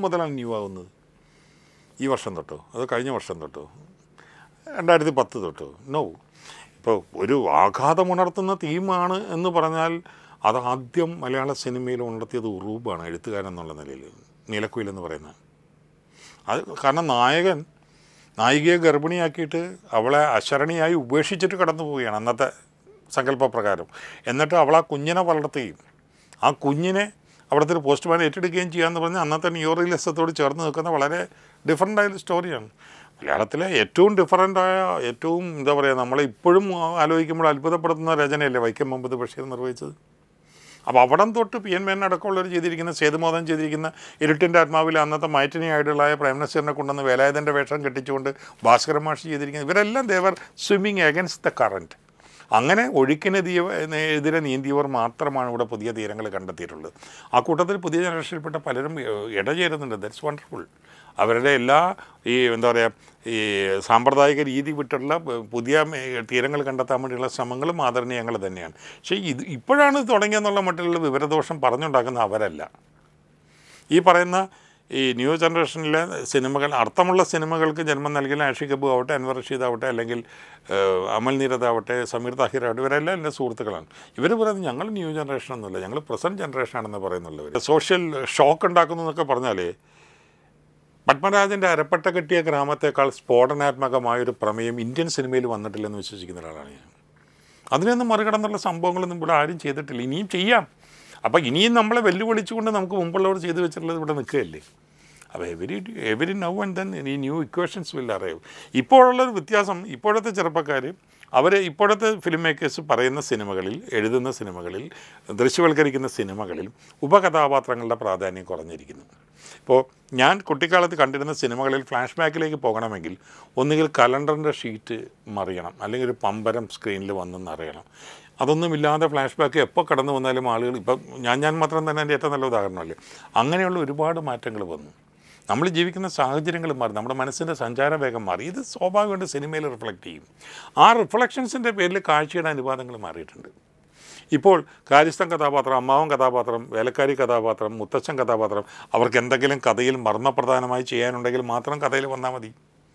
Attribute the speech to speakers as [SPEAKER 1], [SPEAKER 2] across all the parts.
[SPEAKER 1] മുതലാണ് ന്യൂ ആവുന്നത് ഈ വർഷം തൊട്ടോ അത് കഴിഞ്ഞ വർഷം തൊട്ടോ രണ്ടായിരത്തി പത്ത് തൊട്ടോ നോ ഇപ്പോൾ ഒരു ആഘാതമുണർത്തുന്ന തീമാണ് എന്ന് പറഞ്ഞാൽ അത് ആദ്യം മലയാള സിനിമയിൽ ഉണർത്തിയത് ഉറൂബാണ് എഴുത്തുകാരൻ എന്നുള്ള നിലയിൽ നീലക്കുയിൽ എന്ന് പറയുന്നത് അത് കാരണം നായകൻ നായികയെ ഗർഭിണിയാക്കിയിട്ട് അവളെ അശരണിയായി ഉപേക്ഷിച്ചിട്ട് കടന്നു പോവുകയാണ് അന്നത്തെ സങ്കല്പപ്രകാരം എന്നിട്ട് അവൾ ആ കുഞ്ഞിനെ വളർത്തുകയും ആ കുഞ്ഞിനെ അവിടുത്തെ ഒരു പോസ്റ്റ്മാൻ ഏറ്റെടുക്കുകയും ചെയ്യാമെന്ന് പറഞ്ഞാൽ അന്നത്തെ ന്യൂ റിയലിസത്തോട് ചേർന്ന് നിൽക്കുന്ന വളരെ ഡിഫറൻ്റ് ആയ സ്റ്റോറിയാണ് മലയാളത്തിലെ ഏറ്റവും ഡിഫറൻ്റായ ഏറ്റവും എന്താ പറയുക നമ്മളെ ഇപ്പോഴും ആലോചിക്കുമ്പോൾ അത്ഭുതപ്പെടുത്തുന്ന രചനയല്ലേ വൈക്കം മുഹമ്മദ് ബഷീർ നിർവഹിച്ചത് അപ്പോൾ അവിടം തൊട്ട് പി എൻ മേനൻ അടക്കമുള്ളവർ ചെയ്തിരിക്കുന്ന സേതുമോദൻ ചെയ്തിരിക്കുന്ന ഇരുട്ടിൻ്റെ ആത്മാവിലെ അന്നത്തെ മൈറ്റിനി ഐഡലായ പ്രേംനസീറിനെ കൊണ്ടുവന്ന് വേലായുധൻ്റെ വേഷം കെട്ടിച്ചുകൊണ്ട് ഭാസ്കര മാഷ് ചെയ്തിരിക്കുന്ന ഇവരെല്ലാം they're swimming against the current അങ്ങനെ ഒഴുക്കിനെതിയ എതിരെ നീന്തിയവർ മാത്രമാണ് ഇവിടെ പുതിയ തീരങ്ങൾ കണ്ടെത്തിയിട്ടുള്ളത് ആ കൂട്ടത്തിൽ പുതിയ ജനറേഷനിൽപ്പെട്ട പലരും ഏഹ്, ഇടചേരുന്നുണ്ട് ദറ്റ്സ് വണ്ടർഫുൾ അവരുടെ എല്ലാ ഈ എന്താ പറയുക ഈ സാമ്പ്രദായിക രീതി വിട്ടുള്ള പ- പുതിയ മേ- തീരങ്ങൾ കണ്ടെത്താൻ വേണ്ടിയുള്ള ശ്രമങ്ങളും ആദരണീയങ്ങൾ തന്നെയാണ് പക്ഷേ ഇത് ഇപ്പോഴാണ് ഇത് തുടങ്ങിയെന്നുള്ള മട്ടിലുള്ള വിവരദോഷം പറഞ്ഞുണ്ടാക്കുന്ന അവരല്ല ഈ പറയുന്ന ഈ ന്യൂ ജനറേഷനിലെ സിനിമകൾ അർത്ഥമുള്ള സിനിമകൾക്ക് ജന്മം നൽകിയ ആഷി കബു ആവട്ടെ അൻവർ റഷീദ് ആവട്ടെ അല്ലെങ്കിൽ ഏഹ്, അമൽ നീരദ് ആവട്ടെ സമീർ താഹിർ ആവട്ടെ ഇവരെല്ലാം എൻ്റെ സുഹൃത്തുക്കളാണ് ഇവർ പറയുന്നത് ഞങ്ങൾ ന്യൂ ജനറേഷൻ ഒന്നുമില്ല ഞങ്ങൾ പ്രസൻറ്റ് ജനറേഷൻ ആണെന്ന് പറയുന്നുള്ളവർ സോഷ്യൽ ഷോക്ക് ഉണ്ടാക്കുന്നു എന്നൊക്കെ പറഞ്ഞാൽ പത്മരാജൻ്റെ അരപ്പട്ട കെട്ടിയ ഗ്രാമത്തേക്കാൾ സ്ഫോടനാത്മകമായൊരു പ്രമേയം ഇന്ത്യൻ സിനിമയിൽ വന്നിട്ടില്ലെന്ന് വിശ്വസിക്കുന്ന ഒരാളാണ് ഞാൻ അതിനൊന്നും മറികടന്നുള്ള സംഭവങ്ങളൊന്നും ഇവിടെ ആരും ചെയ്തിട്ടില്ല ഇനിയും ചെയ്യാം അപ്പോൾ ഇനിയും നമ്മളെ വെല്ലുവിളിച്ചുകൊണ്ട് നമുക്ക് മുമ്പുള്ളവർ ചെയ്തു വെച്ചിട്ടുള്ളത് ഇവിടെ നിൽക്കുകയല്ലേ അപ്പോൾ every every now and then ഈ ന്യൂ ഇക്വേഷൻസ് വിൽ അറിവ് ഇപ്പോഴുള്ളൊരു വ്യത്യാസം ഇപ്പോഴത്തെ ചെറുപ്പക്കാർ അവർ ഇപ്പോഴത്തെ ഫിലിം മേക്കേഴ്സ് പറയുന്ന സിനിമകളിൽ എഴുതുന്ന സിനിമകളിൽ ദൃശ്യവൽക്കരിക്കുന്ന സിനിമകളിൽ ഉപകഥാപാത്രങ്ങളുടെ പ്രാധാന്യം കുറഞ്ഞിരിക്കുന്നു ഇപ്പോൾ ഞാൻ കുട്ടിക്കാലത്ത് കണ്ടിരുന്ന സിനിമകളിൽ ഫ്ലാഷ് ബാക്കിലേക്ക് പോകണമെങ്കിൽ ഒന്നുകിൽ കലണ്ടറിൻ്റെ ഷീറ്റ് മറിയണം അല്ലെങ്കിൽ ഒരു പമ്പരം സ്ക്രീനിൽ വന്നെന്ന് അറിയണം അതൊന്നുമില്ലാതെ ഫ്ലാഷ് ബാക്ക് എപ്പോൾ കടന്നു വന്നാലും ആളുകൾ ഇപ്പം ഞാൻ ഞാൻ മാത്രം തന്നെ എൻ്റെ ഏറ്റവും നല്ല ഉദാഹരണമല്ലേ അങ്ങനെയുള്ള ഒരുപാട് മാറ്റങ്ങൾ വന്നു നമ്മൾ ജീവിക്കുന്ന സാഹചര്യങ്ങൾ മാറി നമ്മുടെ മനസ്സിൻ്റെ സഞ്ചാരവേഗം മാറി ഇത് സ്വാഭാവികമായിട്ട് സിനിമയിൽ റിഫ്ലക്റ്റ് ചെയ്യും ആ റിഫ്ലക്ഷൻസിൻ്റെ പേരിൽ കാഴ്ചയുടെ അനുവാദങ്ങൾ മാറിയിട്ടുണ്ട് ഇപ്പോൾ കാര്യസ്ഥൻ കഥാപാത്രം അമ്മാവൻ കഥാപാത്രം വേലക്കാരി കഥാപാത്രം മുത്തച്ഛൻ കഥാപാത്രം അവർക്ക് എന്തെങ്കിലും കഥയിൽ മർമ്മപ്രധാനമായി ചെയ്യാനുണ്ടെങ്കിൽ മാത്രം കഥയിൽ വന്നാൽ മതി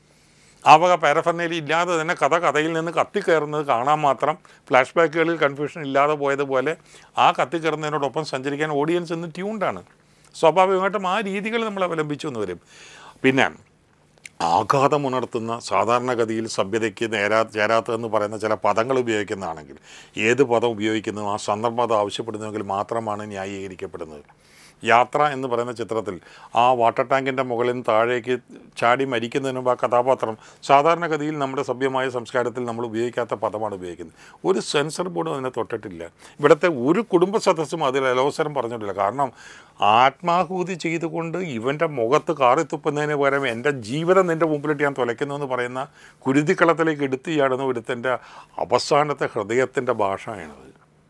[SPEAKER 1] ആ വക പാരഫർണേലി ഇല്ലാതെ തന്നെ കഥ കഥയിൽ നിന്ന് കത്തിക്കയറുന്നത് കാണാൻ മാത്രം ഫ്ലാഷ് ബാക്കുകളിൽ കൺഫ്യൂഷൻ ഇല്ലാതെ പോയതുപോലെ ആ കത്തിക്കയറുന്നതിനോടൊപ്പം സഞ്ചരിക്കാൻ ഓഡിയൻസ് ഇന്ന് ട്യൂൺഡാണ് സ്വാഭാവികമായിട്ടും ആ രീതികൾ നമ്മൾ അവലംബിച്ചു എന്ന് വരും പിന്നെ ആഘാതമുണർത്തുന്ന സാധാരണഗതിയിൽ സഭ്യതയ്ക്ക് നേരാ ചേരാത്തതെന്ന് പറയുന്ന ചില പദങ്ങൾ ഉപയോഗിക്കുന്നതാണെങ്കിൽ ഏത് പദം ഉപയോഗിക്കുന്നു ആ സന്ദർഭം അത് ആവശ്യപ്പെടുന്നുവെങ്കിൽ മാത്രമാണ് ന്യായീകരിക്കപ്പെടുന്നത് യാത്ര എന്ന് പറയുന്ന ചിത്രത്തിൽ ആ വാട്ടർ ടാങ്കിൻ്റെ മുകളിൽ നിന്ന് താഴേക്ക് ചാടി മരിക്കുന്നതിന് മുമ്പ് ആ കഥാപാത്രം സാധാരണഗതിയിൽ നമ്മുടെ സഭ്യമായ സംസ്കാരത്തിൽ നമ്മൾ ഉപയോഗിക്കാത്ത പദമാണ് ഉപയോഗിക്കുന്നത് ഒരു സെൻസർ ബോർഡും അതിനെ തൊട്ടിട്ടില്ല ഇവിടുത്തെ ഒരു കുടുംബ സദസ്സും അതിൽ അലോസരം പറഞ്ഞിട്ടില്ല കാരണം ആത്മാഹൂതി ചെയ്തുകൊണ്ട് ഇവൻ്റെ മുഖത്ത് കാറി തുപ്പുന്നതിന് പകരം എൻ്റെ ജീവിതം നിൻ്റെ മുമ്പിലിട്ട് ഞാൻ തുലയ്ക്കുന്നു എന്ന് പറയുന്ന കുരുതിക്കളത്തിലേക്ക് എടുത്തു ചാടുന്ന ഒരുത്തൻ്റെ അവസാനത്തെ ഹൃദയത്തിൻ്റെ ഭാഷയാണത്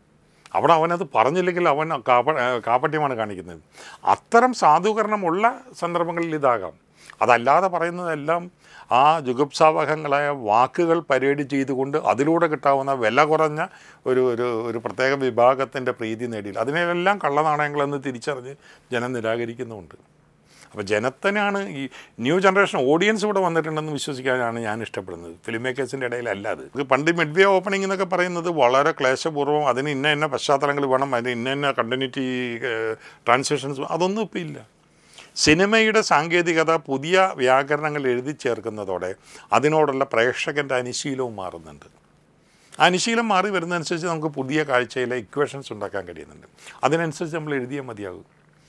[SPEAKER 1] അവിടെ അവനത് പറഞ്ഞില്ലെങ്കിൽ അവൻ കാപ കാപ്പട്യമാണ് കാണിക്കുന്നത് അത്തരം സാധൂകരണമുള്ള സന്ദർഭങ്ങളിൽ ഇതാകാം അതല്ലാതെ പറയുന്നതെല്ലാം ആ ജുഗുപ്സാവഹങ്ങളായ വാക്കുകൾ പരേഡ് ചെയ്തുകൊണ്ട് അതിലൂടെ കിട്ടാവുന്ന വില കുറഞ്ഞ ഒരു ഒരു ഒരു പ്രത്യേക വിഭാഗത്തിൻ്റെ പ്രീതി നേടി അതിനെല്ലാം കള്ളനാണയങ്ങളെന്ന് തിരിച്ചറിഞ്ഞ് ജനം നിരാകരിക്കുന്നുമുണ്ട് അപ്പോൾ ജനത്തിനാണ് ഈ ന്യൂ ജനറേഷൻ ഓഡിയൻസ് ഇവിടെ വന്നിട്ടുണ്ടെന്ന് വിശ്വസിക്കാനാണ് ഞാൻ ഇഷ്ടപ്പെടുന്നത് ഫിലിം മേക്കേഴ്സിൻ്റെ ഇടയിലല്ല അത് ഇത് പണ്ട് മിഡ് വേ ഓപ്പണിംഗ് എന്നൊക്കെ പറയുന്നത് വളരെ ക്ലേശപൂർവ്വം അതിന് ഇന്ന ഇന്ന പശ്ചാത്തലങ്ങൾ വേണം അതിന് ഇന്ന ഇന്ന കണ്ടിന്യൂറ്റി ട്രാൻസാക്ഷൻസ് അതൊന്നും ഇപ്പോൾ ഇല്ല സിനിമയുടെ സാങ്കേതികത പുതിയ വ്യാകരണങ്ങൾ എഴുതി ചേർക്കുന്നതോടെ അതിനോടുള്ള പ്രേക്ഷകൻ്റെ അനുശീലവും മാറുന്നുണ്ട് ആ അനുശീലം മാറി വരുന്നതനുസരിച്ച് നമുക്ക് പുതിയ കാഴ്ചയിലെ ഇക്വേഷൻസ് ഉണ്ടാക്കാൻ കഴിയുന്നുണ്ട് അതിനനുസരിച്ച് നമ്മൾ എഴുതിയാൽ മതിയാകും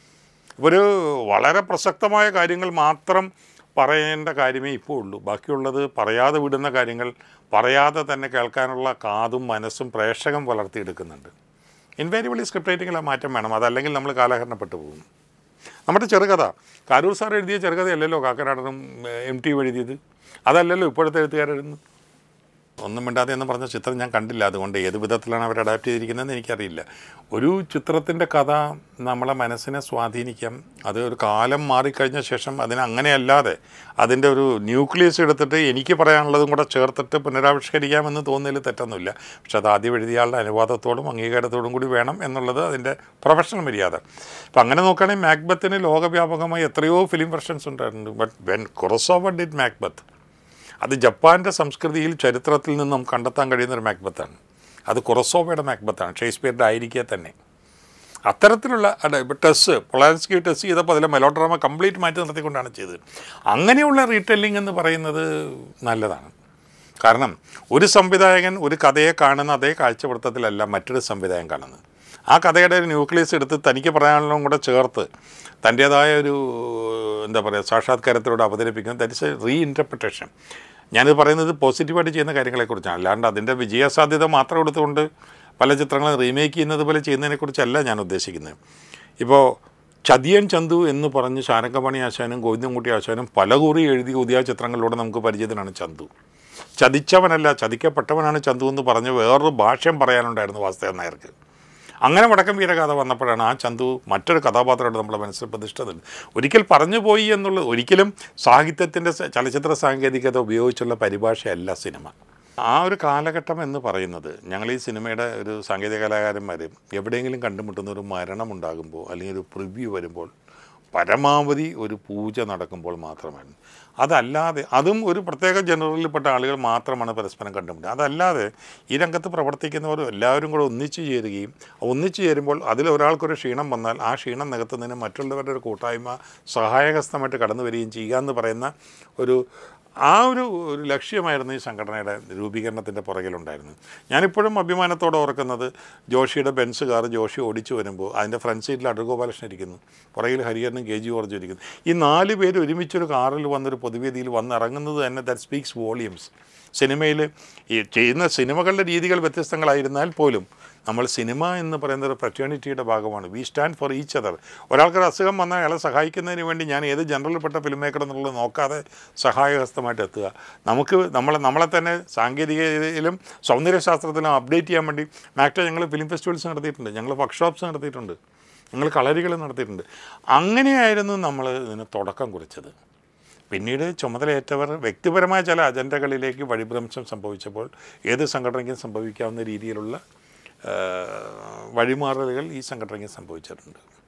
[SPEAKER 1] ഒരു വളരെ പ്രസക്തമായ കാര്യങ്ങൾ മാത്രം പറയേണ്ട കാര്യമേ ഇപ്പോൾ ഉള്ളൂ ബാക്കിയുള്ളത് പറയാതെ വിടുന്ന കാര്യങ്ങൾ പറയാതെ തന്നെ കേൾക്കാനുള്ള കാതും മനസ്സും പ്രേക്ഷകം വളർത്തിയെടുക്കുന്നുണ്ട് ഇൻവാരിയബിളി സ്ക്രിപ്റ്റ് റൈറ്റിങ്ങിൽ ആ മാറ്റം വേണം അതല്ലെങ്കിൽ നമ്മൾ കാലഹരണപ്പെട്ടു പോകും നമ്മുടെ ചെറുകഥ കാരൂർ സാർ എഴുതിയ ചെറുകഥയല്ലല്ലോ കാക്കനാടനും എം ടി എഴുതിയത് അതല്ലല്ലോ ഇപ്പോഴത്തെ എഴുത്തുകാരെഴുതുന്നത് ഒന്നും മിണ്ടാതെ എന്ന് പറഞ്ഞ ചിത്രം ഞാൻ കണ്ടില്ല അതുകൊണ്ട് ഏത് വിധത്തിലാണ് അവർ അഡാപ്റ്റ് ചെയ്തിരിക്കുന്നതെന്ന് എനിക്കറിയില്ല ഒരു ചിത്രത്തിൻ്റെ കഥ നമ്മളെ മനസ്സിനെ സ്വാധീനിക്കാം അത് ഒരു കാലം മാറിക്കഴിഞ്ഞ ശേഷം അതിനെ അങ്ങനെയല്ലാതെ അതിൻ്റെ ഒരു ന്യൂക്ലിയസ് എടുത്തിട്ട് എനിക്ക് പറയാനുള്ളതും കൂടെ ചേർത്തിട്ട് പുനരാവിഷ്കരിക്കാമെന്ന് തോന്നുന്നതിൽ തെറ്റൊന്നുമില്ല പക്ഷെ അത് ആദ്യം എഴുതിയ ആളുടെ അനുവാദത്തോടും അംഗീകാരത്തോടും കൂടി വേണം എന്നുള്ളത് അതിൻ്റെ പ്രൊഫഷണൽ മര്യാദ അപ്പം അങ്ങനെ നോക്കുകയാണെങ്കിൽ മാക്ബത്തിന് ലോകവ്യാപകമായി എത്രയോ ഫിലിം വെർഷൻസ് ഉണ്ടായിട്ടുണ്ട് but when Kurosawa did Macbeth അത് ജപ്പാൻ്റെ സംസ്കൃതിയിൽ ചരിത്രത്തിൽ നിന്നും കണ്ടെത്താൻ കഴിയുന്ന ഒരു മാക്ബത്താണ് അത് കുറസോവയുടെ മാക്ബത്താണ് ഷേക്സ്പിയറുടെ ആയിരിക്കെ തന്നെ അത്തരത്തിലുള്ള അല്ല ഇപ്പോൾ ടെസ് പൊളാൻസ്കി ടെസ് ചെയ്തപ്പോൾ അതിലെ മെലോഡ്രാമ കംപ്ലീറ്റ് മാറ്റി നിർത്തിക്കൊണ്ടാണ് ചെയ്തത് അങ്ങനെയുള്ള റീടെല്ലിംഗ് എന്ന് പറയുന്നത് നല്ലതാണ് കാരണം ഒരു സംവിധായകൻ ഒരു കഥയെ കാണുന്ന അതേ കാഴ്ചപ്പെടുത്തത്തിലല്ല മറ്റൊരു സംവിധായകൻ കാണുന്നത് ആ കഥയുടെ ഒരു ന്യൂക്ലിയസ് എടുത്ത് തനിക്ക് പറയാനുള്ളതും കൂടെ ചേർത്ത് തൻ്റേതായ ഒരു എന്താ പറയുക സാക്ഷാത്കാരത്തിലൂടെ അവതരിപ്പിക്കുന്ന that is a reinterpretation ഞാനിത് പറയുന്നത് പോസിറ്റീവായിട്ട് ചെയ്യുന്ന കാര്യങ്ങളെക്കുറിച്ചാണ് അല്ലാണ്ട് അതിൻ്റെ വിജയസാധ്യത മാത്രം എടുത്തുകൊണ്ട് പല ചിത്രങ്ങളും റീമേക്ക് ചെയ്യുന്നത് പോലെ ചെയ്യുന്നതിനെക്കുറിച്ചല്ല ഞാൻ ഉദ്ദേശിക്കുന്നത് ഇപ്പോൾ ചതിയൻ ചന്തു എന്ന് പറഞ്ഞ് ശാരംഗമണി ആശാനും ഗോവിന്ദൻകുട്ടി ആശാനും പല കുറി എഴുതിയ പുതിയ ചിത്രങ്ങളിലൂടെ നമുക്ക് പരിചിതനാണ് ചന്തു ചതിച്ചവനല്ല ചതിക്കപ്പെട്ടവനാണ് ചന്തു എന്ന് പറഞ്ഞ് വേറൊരു ഭാഷ്യം പറയാനുണ്ടായിരുന്നു വാസുദേവൻ നായർക്ക് അങ്ങനെ വടക്കം വീരകഥ വന്നപ്പോഴാണ് ആ ചന്തു മറ്റൊരു കഥാപാത്രമായിട്ട് നമ്മുടെ മനസ്സിൽ പ്രതിഷ്ഠിതത് ഒരിക്കൽ പറഞ്ഞു പോയി എന്നുള്ളത് ഒരിക്കലും സാഹിത്യത്തിൻ്റെ സ- ചലച്ചിത്ര സാങ്കേതികത ഉപയോഗിച്ചുള്ള പരിഭാഷയല്ല സിനിമ ആ ഒരു കാലഘട്ടം എന്ന് പറയുന്നത് ഞങ്ങൾ ഈ സിനിമയുടെ ഒരു സാങ്കേതിക കലാകാരന്മാർ എവിടെയെങ്കിലും കണ്ടുമുട്ടുന്ന ഒരു മരണം ഉണ്ടാകുമ്പോൾ അല്ലെങ്കിൽ ഒരു പ്രിവ്യൂ വരുമ്പോൾ പരമാവധി ഒരു പൂജ നടക്കുമ്പോൾ മാത്രമാണ് അതല്ലാതെ അതും ഒരു പ്രത്യേക ജനറലിൽപ്പെട്ട ആളുകൾ മാത്രമാണ് പരസ്പരം കണ്ടുമുട്ടുക അതല്ലാതെ ഈ രംഗത്ത് പ്രവർത്തിക്കുന്നവർ എല്ലാവരും കൂടെ ഒന്നിച്ചു ചേരുകയും ഒന്നിച്ചു ചേരുമ്പോൾ അതിൽ ഒരാൾക്കൊരു ക്ഷീണം വന്നാൽ ആ ക്ഷീണം നികത്തുന്നതിന് മറ്റുള്ളവരുടെ ഒരു കൂട്ടായ്മ സഹായഹസ്തമായിട്ട് കടന്നു വരികയും ചെയ്യുക എന്ന് പറയുന്ന ഒരു ആ ഒരു ഒരു ലക്ഷ്യമായിരുന്നു ഈ സംഘടനയുടെ രൂപീകരണത്തിൻ്റെ പുറകിലുണ്ടായിരുന്നത് ഞാനിപ്പോഴും അഭിമാനത്തോടെ ഓർക്കുന്നത് ജോഷിയുടെ ബെൻസ് കാർ ജോഷി ഓടിച്ചു വരുമ്പോൾ അതിൻ്റെ ഫ്രണ്ട് സീറ്റിൽ അടൂർഗോപാലകൃഷ്ണൻ ഇരിക്കുന്നു പുറകിൽ ഹരിഹരനും കെ ജി ജോർജും ഇരിക്കുന്നു ഈ നാല് പേര് ഒരുമിച്ചൊരു കാറിൽ വന്നൊരു പൊതുവേദിയിൽ വന്നിറങ്ങുന്നത് തന്നെ ദാറ്റ് സ്പീക്സ് വോളിയംസ് സിനിമയിൽ ഈ ചെയ്യുന്ന സിനിമകളുടെ രീതികൾ വ്യത്യസ്തങ്ങളായിരുന്നാൽ പോലും നമ്മൾ സിനിമ എന്ന് പറയുന്ന ഒരു ഫ്രറ്റേണിറ്റിയുടെ ഭാഗമാണ് we stand for each other ഒരാൾക്കൊരു അസുഖം വന്നാൽ അയാളെ സഹായിക്കുന്നതിന് വേണ്ടി ഞാൻ ഏത് ജനറലിൽപ്പെട്ട ഫിലിം മേക്കർ എന്നുള്ളത് നോക്കാതെ സഹായഹസ്തമായിട്ട് എത്തുക നമുക്ക് നമ്മളെ നമ്മളെ തന്നെ സാങ്കേതികതയിലും സൗന്ദര്യശാസ്ത്രത്തിലും അപ്ഡേറ്റ് ചെയ്യാൻ വേണ്ടി മാക്ട ഞങ്ങൾ ഫിലിം ഫെസ്റ്റിവൽസ് നടത്തിയിട്ടുണ്ട് ഞങ്ങൾ വർക്ക്ഷോപ്സ് നടത്തിയിട്ടുണ്ട് ഞങ്ങൾ കളരികൾ നടത്തിയിട്ടുണ്ട് അങ്ങനെയായിരുന്നു നമ്മൾ ഇതിന് തുടക്കം കുറിച്ചത് പിന്നീട് ചുമതലയേറ്റവർ വ്യക്തിപരമായ ചില അജണ്ടകളിലേക്ക് വഴിഭ്രംശം സംഭവിച്ചപ്പോൾ ഏത് സംഘടനയ്ക്കും സംഭവിക്കാവുന്ന രീതിയിലുള്ള ആ, വഴിമാറലുകൾ ഈ സംഘടനയ്ക്ക് സംഭവിച്ചിട്ടുണ്ട്